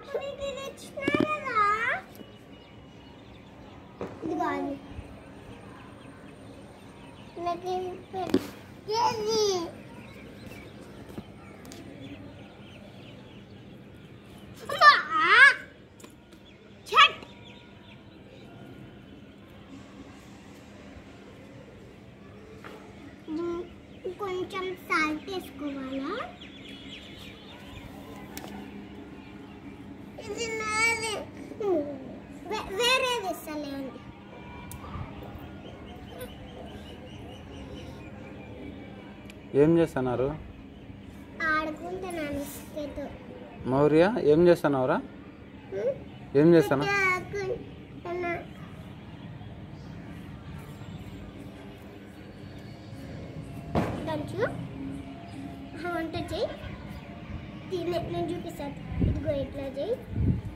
నీకు ఇది ఇచ్చినా కదా ఇది కాదు నాకు ఇది పెట్టేది అమ్మా! ఛట్! ఉమ్, కొంచెం సాల్ట్ వేసుకోవాలా ఇది నాది వే- వేరేది ఇస్తలేండి ఏం చేస్తున్నారు ఆడుకుంటున్నాను ఇసుకతో మౌర్య ఏం చేస్తున్నావురా ఉమ్, ఏం చేస్తాను ఆడుకుంటున్నా. దంచు ఆ వంట చెయ్యి తినే నేను చూపిస్తాను ఇదిగో ఇట్లా చెయ్యి